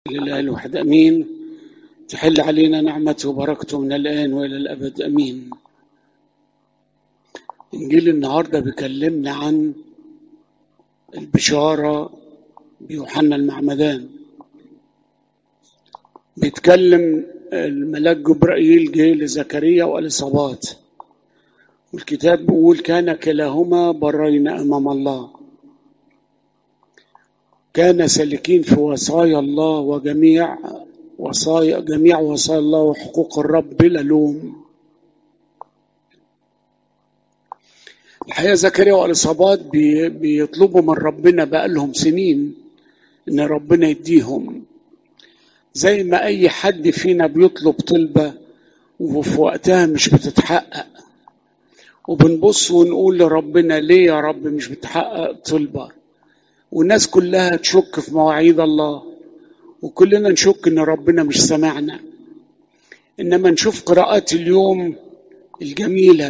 لله الوحد امين تحل علينا نعمته وبركته من الان والى الابد امين انجيل النهارده بيكلمنا عن البشاره بيوحنا المعمدان بيتكلم الملاك جبرائيل جه لزكريا واليصابات والكتاب بيقول كان كلاهما برين امام الله كان سالكين في وصايا الله وجميع وصايا جميع وصايا الله وحقوق الرب بلا لوم الحقيقه زكريا واليصابات بي بيطلبوا من ربنا بقالهم سنين ان ربنا يديهم زي ما اي حد فينا بيطلب طلبه وفي وقتها مش بتتحقق وبنبص ونقول لربنا ليه يا رب مش بتحقق طلبه والناس كلها تشك في مواعيد الله وكلنا نشك ان ربنا مش سمعنا انما نشوف قراءات اليوم الجميله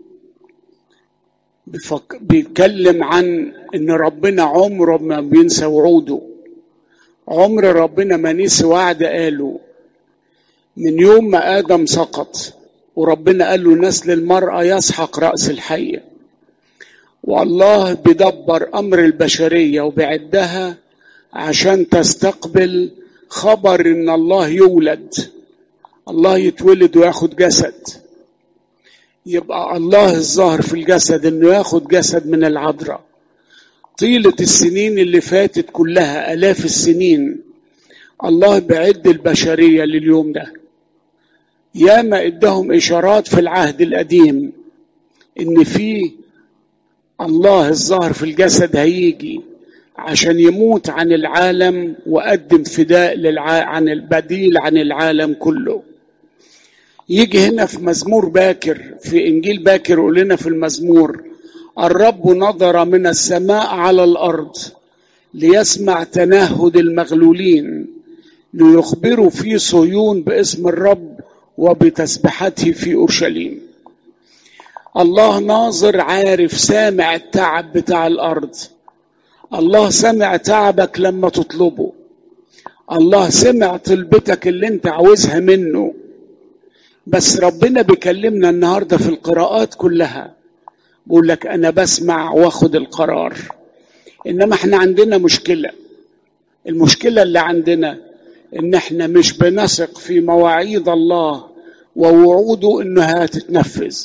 بفك... بيتكلم عن ان ربنا عمره ما بينسى وعوده عمر ربنا ما نسي وعد قاله من يوم ما ادم سقط وربنا قال له نسل المراه يسحق راس الحيه والله بيدبر امر البشريه وبيعدها عشان تستقبل خبر ان الله يولد الله يتولد وياخد جسد يبقى الله الظاهر في الجسد انه ياخد جسد من العذراء طيلة السنين اللي فاتت كلها آلاف السنين الله بعد البشرية لليوم ده ياما ادهم إشارات في العهد القديم إن في الله الظاهر في الجسد هيجي عشان يموت عن العالم وقدم فداء للع... عن البديل عن العالم كله يجي هنا في مزمور باكر في انجيل باكر يقول لنا في المزمور الرب نظر من السماء على الارض ليسمع تنهد المغلولين ليخبروا في صهيون باسم الرب وبتسبحته في اورشليم الله ناظر عارف سامع التعب بتاع الارض الله سمع تعبك لما تطلبه الله سمع طلبتك اللي انت عاوزها منه بس ربنا بيكلمنا النهارده في القراءات كلها بيقول لك انا بسمع واخد القرار انما احنا عندنا مشكله المشكله اللي عندنا ان احنا مش بنثق في مواعيد الله ووعوده انها هتتنفذ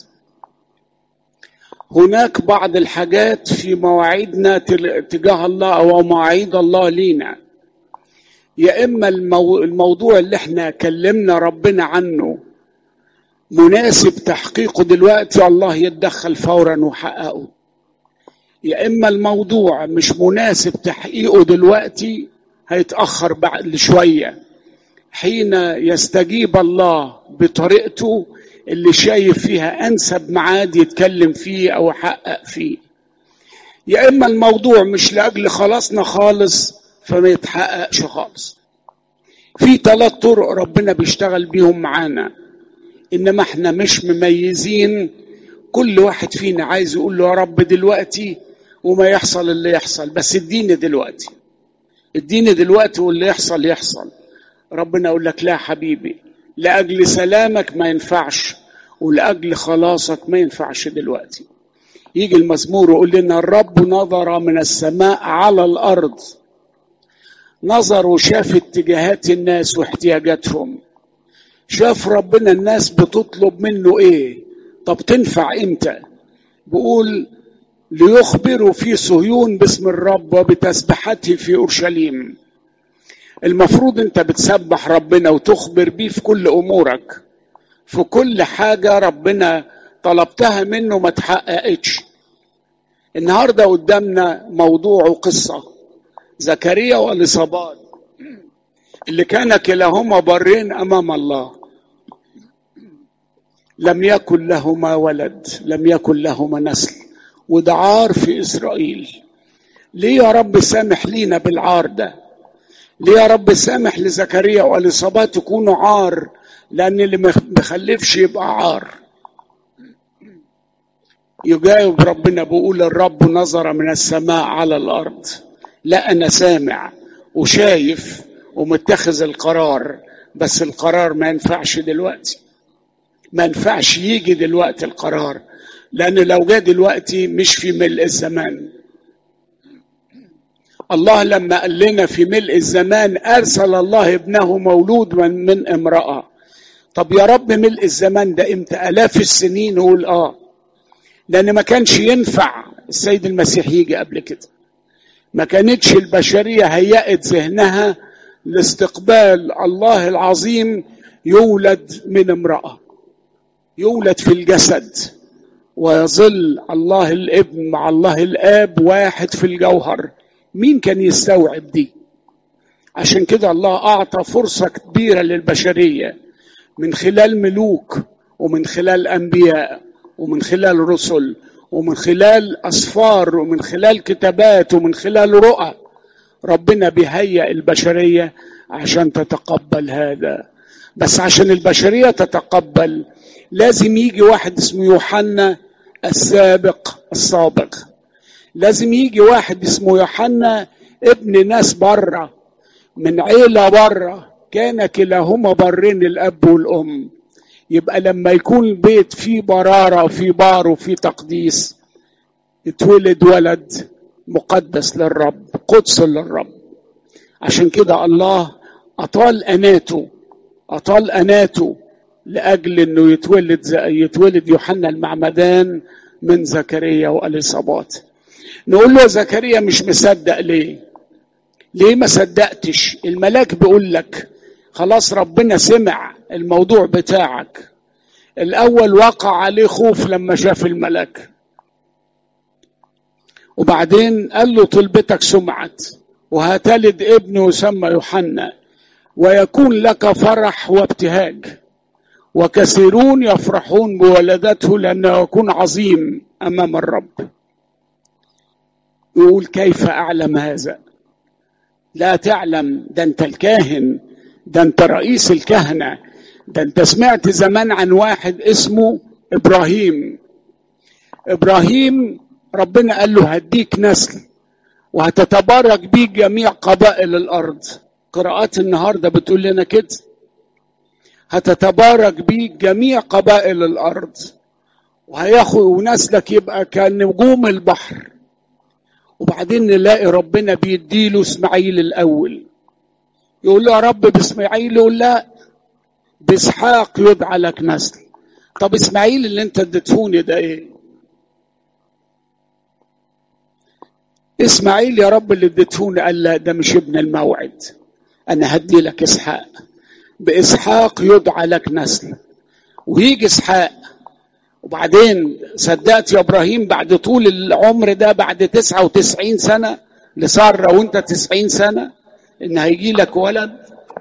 هناك بعض الحاجات في مواعيدنا تجاه الله او مواعيد الله لينا يا اما المو... الموضوع اللي احنا كلمنا ربنا عنه مناسب تحقيقه دلوقتي الله يتدخل فورا وحققه يا اما الموضوع مش مناسب تحقيقه دلوقتي هيتاخر بعد شويه حين يستجيب الله بطريقته اللي شايف فيها انسب ميعاد يتكلم فيه او يحقق فيه يا اما الموضوع مش لاجل خلاصنا خالص فما يتحققش خالص في ثلاث طرق ربنا بيشتغل بيهم معانا انما احنا مش مميزين كل واحد فينا عايز يقول له يا رب دلوقتي وما يحصل اللي يحصل بس اديني دلوقتي اديني دلوقتي واللي يحصل يحصل ربنا يقول لك لا حبيبي لاجل سلامك ما ينفعش ولاجل خلاصك ما ينفعش دلوقتي يجي المزمور يقول لنا الرب نظر من السماء على الارض نظر وشاف اتجاهات الناس واحتياجاتهم شاف ربنا الناس بتطلب منه ايه طب تنفع امتى بيقول ليخبروا في صهيون باسم الرب وبتسبحته في اورشليم المفروض انت بتسبح ربنا وتخبر بيه في كل امورك في كل حاجة ربنا طلبتها منه ما تحققتش النهاردة قدامنا موضوع وقصة زكريا واليصابات اللي كان كلاهما برين امام الله لم يكن لهما ولد لم يكن لهما نسل وده عار في اسرائيل ليه يا رب سامح لينا بالعار ده ليه يا رب سامح لزكريا واليصابات يكونوا عار لان اللي ما بيخلفش يبقى عار يجاوب ربنا بيقول الرب نظر من السماء على الارض لا انا سامع وشايف ومتخذ القرار بس القرار ما ينفعش دلوقتي ما ينفعش يجي دلوقتي القرار لأن لو جاء دلوقتي مش في ملء الزمان الله لما قال لنا في ملء الزمان أرسل الله ابنه مولود من, من امرأة طب يا رب ملء الزمان ده امتى آلاف السنين نقول آه لأن ما كانش ينفع السيد المسيح يجي قبل كده ما كانتش البشرية هيأت ذهنها لاستقبال الله العظيم يولد من امرأة يولد في الجسد ويظل الله الابن مع الله الاب واحد في الجوهر مين كان يستوعب دي عشان كده الله اعطى فرصه كبيره للبشريه من خلال ملوك ومن خلال انبياء ومن خلال رسل ومن خلال اسفار ومن خلال كتابات ومن خلال رؤى ربنا بيهيئ البشريه عشان تتقبل هذا بس عشان البشريه تتقبل لازم يجي واحد اسمه يوحنا السابق السابق لازم يجي واحد اسمه يوحنا ابن ناس بره من عيلة بره كان كلاهما برين الأب والأم يبقى لما يكون البيت فيه برارة وفيه بار وفيه تقديس يتولد ولد مقدس للرب قدس للرب عشان كده الله أطال أناته أطال أناته لأجل أنه يتولد يتولد يوحنا المعمدان من زكريا واليصابات نقول له زكريا مش مصدق ليه ليه ما صدقتش الملاك بيقول لك خلاص ربنا سمع الموضوع بتاعك الاول وقع عليه خوف لما شاف الملاك وبعدين قال له طلبتك سمعت وهتلد ابن يسمى يوحنا ويكون لك فرح وابتهاج وكثيرون يفرحون بولدته لانه يكون عظيم امام الرب يقول كيف اعلم هذا لا تعلم ده انت الكاهن ده انت رئيس الكهنه ده انت سمعت زمان عن واحد اسمه ابراهيم ابراهيم ربنا قال له هديك نسل وهتتبارك بيك جميع قبائل الارض قراءات النهارده بتقول لنا كده هتتبارك بيك جميع قبائل الارض وهياخد ونسلك يبقى كنجوم البحر وبعدين نلاقي ربنا بيديله اسماعيل الاول يقول له يا رب باسماعيل يقول لا باسحاق يدعى لك نسل طب اسماعيل اللي انت اديتهوني ده ايه اسماعيل يا رب اللي اديتهوني قال لا ده مش ابن الموعد انا هدي لك اسحاق باسحاق يدعى لك نسل ويجي اسحاق وبعدين صدقت يا ابراهيم بعد طول العمر ده بعد 99 سنه لساره وانت 90 سنه ان هيجي لك ولد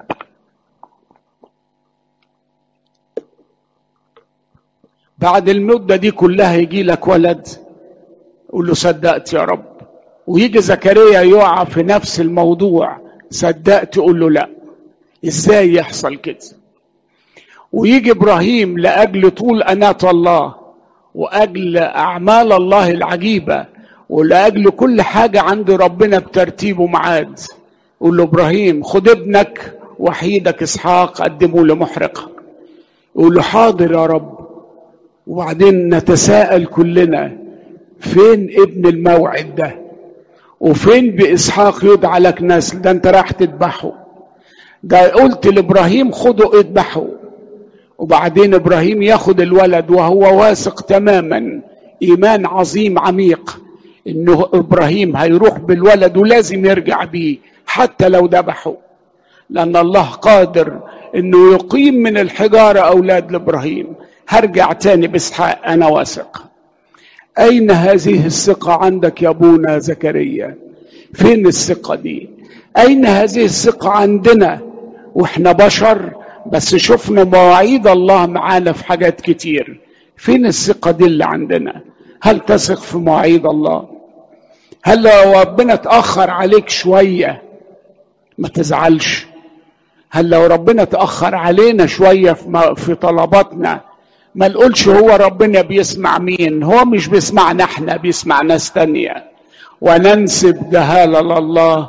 بعد المده دي كلها يجي لك ولد قول له صدقت يا رب ويجي زكريا يقع في نفس الموضوع صدقت تقول له لا ازاي يحصل كده ويجي ابراهيم لاجل طول اناه الله واجل اعمال الله العجيبه ولاجل كل حاجه عند ربنا بترتيب ومعاد قول له ابراهيم خد ابنك وحيدك اسحاق قدمه لمحرقه يقول له حاضر يا رب وبعدين نتساءل كلنا فين ابن الموعد ده وفين باسحاق يدعى لك نسل ده انت راح تذبحه ده قلت لابراهيم خده اذبحه وبعدين ابراهيم ياخد الولد وهو واثق تماما ايمان عظيم عميق انه ابراهيم هيروح بالولد ولازم يرجع بيه حتى لو ذبحه لان الله قادر انه يقيم من الحجاره اولاد لابراهيم هرجع تاني باسحاق انا واثق اين هذه الثقه عندك يا ابونا زكريا فين الثقه دي اين هذه الثقه عندنا واحنا بشر بس شفنا مواعيد الله معانا في حاجات كتير فين الثقة دي اللي عندنا هل تثق في مواعيد الله هل لو ربنا اتأخر عليك شوية ما تزعلش هل لو ربنا اتأخر علينا شوية في طلباتنا ما نقولش هو ربنا بيسمع مين هو مش بيسمعنا احنا بيسمع ناس تانية وننسب جهالة لله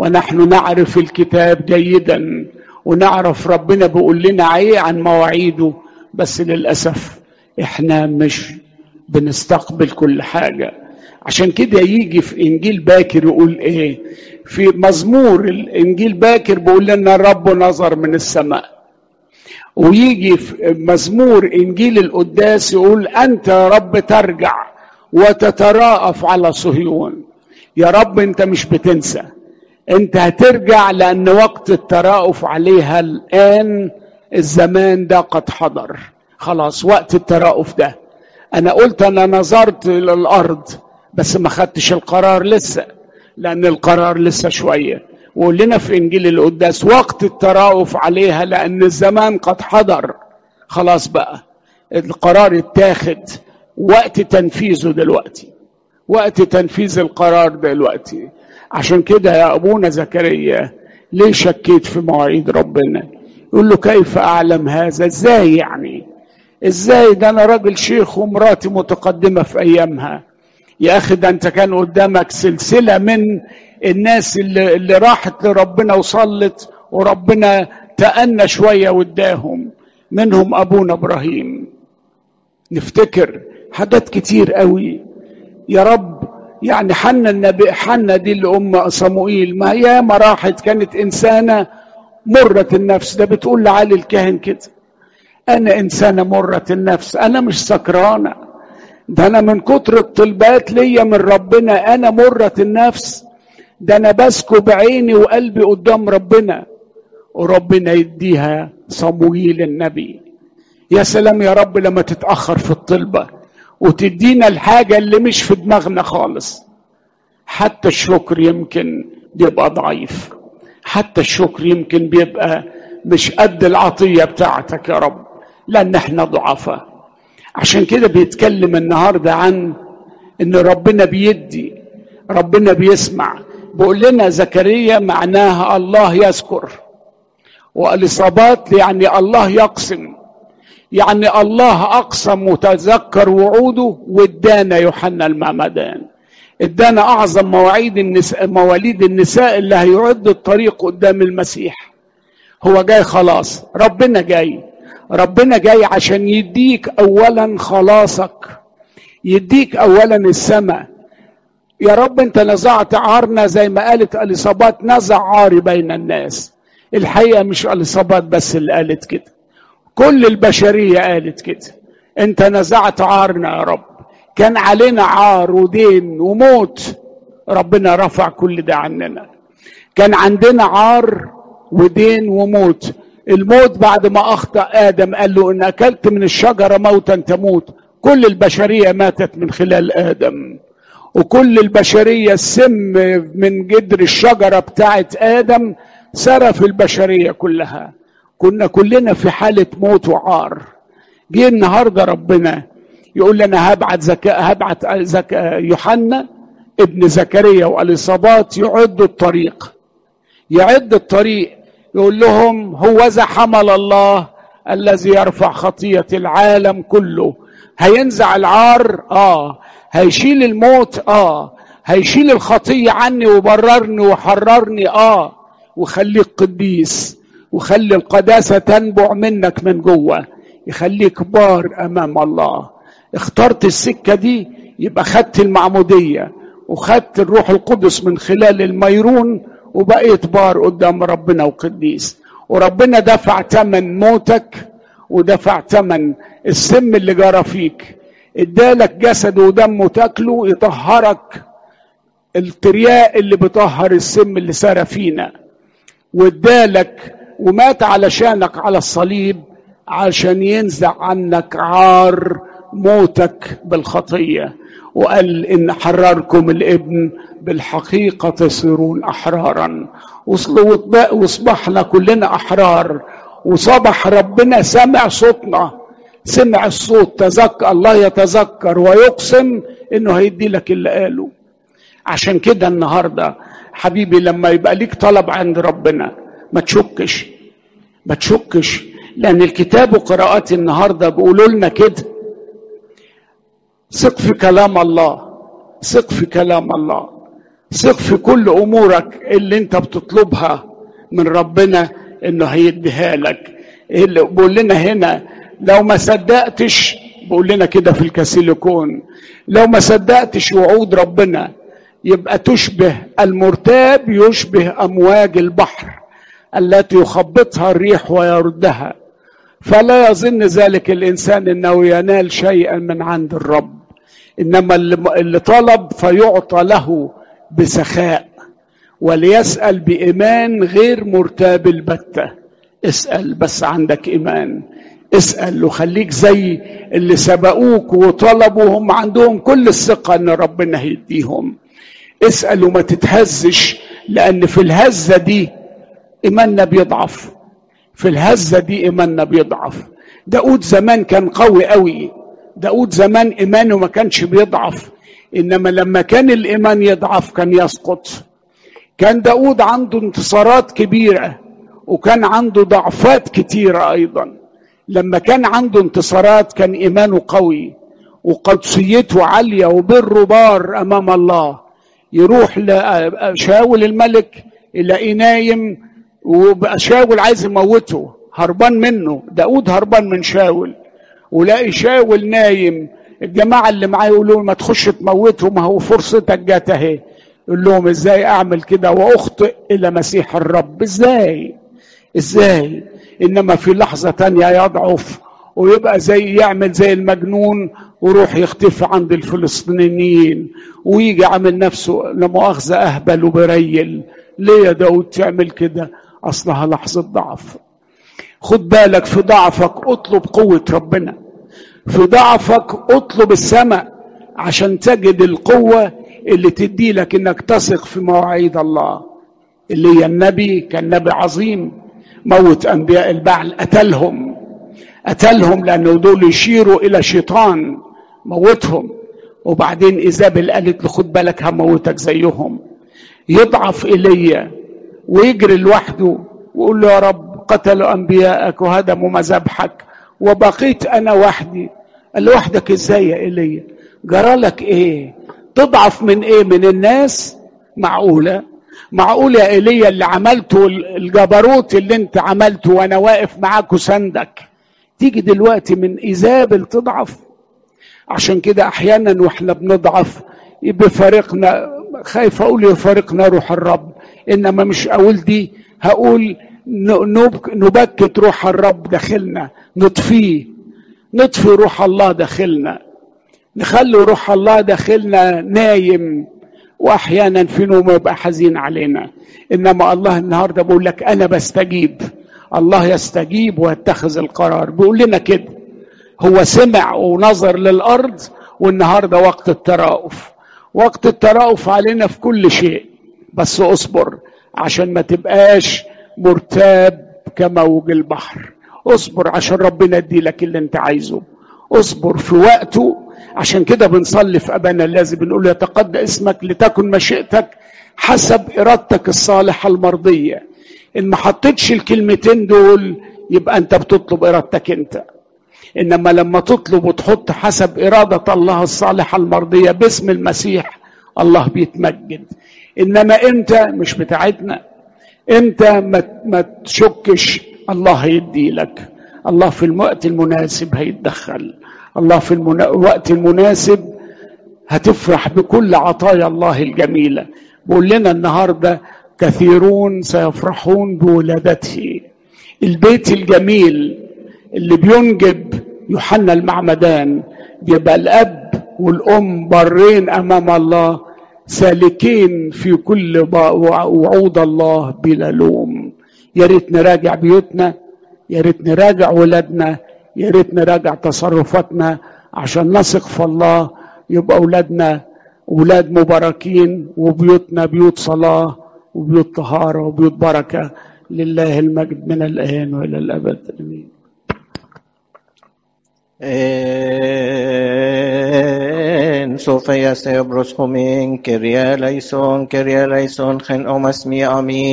ونحن نعرف الكتاب جيدا ونعرف ربنا بيقول لنا ايه عن مواعيده بس للاسف احنا مش بنستقبل كل حاجه عشان كده يجي في انجيل باكر يقول ايه في مزمور الانجيل باكر بيقول لنا الرب نظر من السماء ويجي في مزمور انجيل القداس يقول انت يا رب ترجع وتتراءف على صهيون يا رب انت مش بتنسى انت هترجع لان وقت التراءف عليها الان الزمان ده قد حضر خلاص وقت التراءف ده انا قلت انا نظرت الى الارض بس ما خدتش القرار لسه لان القرار لسه شويه وقول لنا في انجيل القداس وقت التراءف عليها لان الزمان قد حضر خلاص بقى القرار اتاخد وقت تنفيذه دلوقتي وقت تنفيذ القرار دلوقتي عشان كده يا ابونا زكريا ليه شكيت في مواعيد ربنا يقول له كيف اعلم هذا ازاي يعني ازاي ده انا راجل شيخ ومراتي متقدمه في ايامها يا اخي ده انت كان قدامك سلسله من الناس اللي, اللي راحت لربنا وصلت وربنا تأنى شويه واداهم منهم ابونا ابراهيم نفتكر حاجات كتير قوي يا رب يعني حنا النبي حنا دي اللي ام صموئيل ما هي ما راحت كانت انسانه مره النفس ده بتقول لعلي الكاهن كده انا انسانه مره النفس انا مش سكرانه ده انا من كتر الطلبات ليا من ربنا انا مره النفس ده انا بسكب عيني وقلبي قدام ربنا وربنا يديها صموئيل النبي يا سلام يا رب لما تتاخر في الطلبه وتدينا الحاجه اللي مش في دماغنا خالص حتى الشكر يمكن بيبقى ضعيف حتى الشكر يمكن بيبقى مش قد العطيه بتاعتك يا رب لان احنا ضعفاء عشان كده بيتكلم النهارده عن ان ربنا بيدي ربنا بيسمع بيقول لنا زكريا معناها الله يذكر والاصابات يعني الله يقسم يعني الله اقسم وتذكر وعوده وادانا يوحنا المعمدان ادانا اعظم مواعيد النساء مواليد النساء اللي هيعد الطريق قدام المسيح هو جاي خلاص ربنا جاي ربنا جاي عشان يديك اولا خلاصك يديك اولا السماء يا رب انت نزعت عارنا زي ما قالت اليصابات نزع عاري بين الناس الحقيقه مش اليصابات بس اللي قالت كده كل البشريه قالت كده انت نزعت عارنا يا رب كان علينا عار ودين وموت ربنا رفع كل ده عننا كان عندنا عار ودين وموت الموت بعد ما اخطا ادم قال له ان اكلت من الشجره موتا تموت كل البشريه ماتت من خلال ادم وكل البشريه السم من جدر الشجره بتاعت ادم سرى في البشريه كلها كنا كلنا في حاله موت وعار جه النهارده ربنا يقول لنا هبعت زكاء هبعت زكاء يوحنا ابن زكريا واليصابات يعد الطريق يعد الطريق يقول لهم هوذا حمل الله الذي يرفع خطية العالم كله هينزع العار اه هيشيل الموت اه هيشيل الخطية عني وبررني وحررني اه وخليك قديس وخلي القداسة تنبع منك من جوه يخليك بار أمام الله اخترت السكة دي يبقى خدت المعمودية وخدت الروح القدس من خلال الميرون وبقيت بار قدام ربنا وقديس وربنا دفع ثمن موتك ودفع ثمن السم اللي جرى فيك ادالك جسد ودم تاكله يطهرك الترياء اللي بيطهر السم اللي سرى فينا وادالك ومات علشانك على الصليب عشان ينزع عنك عار موتك بالخطيه وقال ان حرركم الابن بالحقيقه تصيرون احرارا واصبحنا كلنا احرار وصبح ربنا سمع صوتنا سمع الصوت تذكر الله يتذكر ويقسم انه هيدي لك اللي قاله عشان كده النهارده حبيبي لما يبقى ليك طلب عند ربنا ما تشكش ما تشكش لان الكتاب وقراءات النهارده بيقولوا لنا كده ثق في كلام الله ثق في كلام الله ثق في كل امورك اللي انت بتطلبها من ربنا انه هيديها لك اللي بيقول لنا هنا لو ما صدقتش بيقول لنا كده في الكاسيليكون لو ما صدقتش وعود ربنا يبقى تشبه المرتاب يشبه امواج البحر التي يخبطها الريح ويردها فلا يظن ذلك الانسان انه ينال شيئا من عند الرب انما اللي طلب فيعطى له بسخاء وليسال بايمان غير مرتاب البته اسال بس عندك ايمان اسال وخليك زي اللي سبقوك وطلبوا هم عندهم كل الثقه ان ربنا هيديهم اسال وما تتهزش لان في الهزه دي ايماننا بيضعف في الهزه دي ايماننا بيضعف داود زمان كان قوي قوي داود زمان ايمانه ما كانش بيضعف انما لما كان الايمان يضعف كان يسقط كان داود عنده انتصارات كبيره وكان عنده ضعفات كتيره ايضا لما كان عنده انتصارات كان ايمانه قوي وقدسيته عاليه وبره بار امام الله يروح لشاول الملك يلاقيه نايم وبقى شاول عايز يموته هربان منه داود هربان من شاول ولاقي شاول نايم الجماعة اللي معاه يقولوا ما تخش تموته ما هو فرصتك جات اهي يقول لهم ازاي اعمل كده واخطئ الى مسيح الرب ازاي ازاي انما في لحظة تانية يضعف ويبقى زي يعمل زي المجنون ويروح يختفي عند الفلسطينيين ويجي عامل نفسه لمؤاخذة اهبل وبريل ليه يا داود تعمل كده اصلها لحظة ضعف خد بالك في ضعفك اطلب قوة ربنا في ضعفك اطلب السماء عشان تجد القوة اللي تدي لك انك تثق في مواعيد الله اللي هي النبي كان نبي عظيم موت انبياء البعل قتلهم قتلهم لانه دول يشيروا الى شيطان موتهم وبعدين ايزابل قالت له خد بالك هموتك زيهم يضعف ايليا ويجري لوحده ويقول له يا رب قتلوا انبياءك وهدموا مذابحك وبقيت انا وحدي قال له وحدك ازاي يا ايليا جرى لك ايه تضعف من ايه من الناس معقوله معقول يا ايليا اللي عملته الجبروت اللي انت عملته وانا واقف معاك وسندك تيجي دلوقتي من ايزابل تضعف عشان كده احيانا واحنا بنضعف بفارقنا خايف اقول يفارقنا روح الرب انما مش اقول دي هقول نبكت روح الرب داخلنا نطفيه نطفي روح الله داخلنا نخلي روح الله داخلنا نايم واحيانا في نوم يبقى حزين علينا انما الله النهارده بيقول لك انا بستجيب الله يستجيب ويتخذ القرار بيقول لنا كده هو سمع ونظر للارض والنهارده وقت الترأف وقت الترأف علينا في كل شيء بس اصبر عشان ما تبقاش مرتاب كموج البحر اصبر عشان ربنا يدي لك اللي انت عايزه اصبر في وقته عشان كده بنصلي في ابانا الذي بنقول يتقدى اسمك لتكن مشيئتك حسب ارادتك الصالحه المرضيه ان ما حطيتش الكلمتين دول يبقى انت بتطلب ارادتك انت انما لما تطلب وتحط حسب اراده الله الصالحه المرضيه باسم المسيح الله بيتمجد انما انت مش بتاعتنا انت ما ما تشكش الله هيدي لك الله في الوقت المناسب هيتدخل الله في المنا... الوقت المناسب هتفرح بكل عطايا الله الجميله بقول لنا النهارده كثيرون سيفرحون بولادته البيت الجميل اللي بينجب يوحنا المعمدان بيبقى الاب والام برين امام الله سالكين في كل وعود الله بلا لوم يا ريت نراجع بيوتنا يا ريت نراجع ولادنا يا ريت نراجع تصرفاتنا عشان نثق في الله يبقى اولادنا اولاد مباركين وبيوتنا بيوت صلاه وبيوت طهاره وبيوت بركه لله المجد من الان والى الابد امين En Sofia Sebros Homin, Kyria Laison, Kyria Laison, Gen Omas Mi Amin.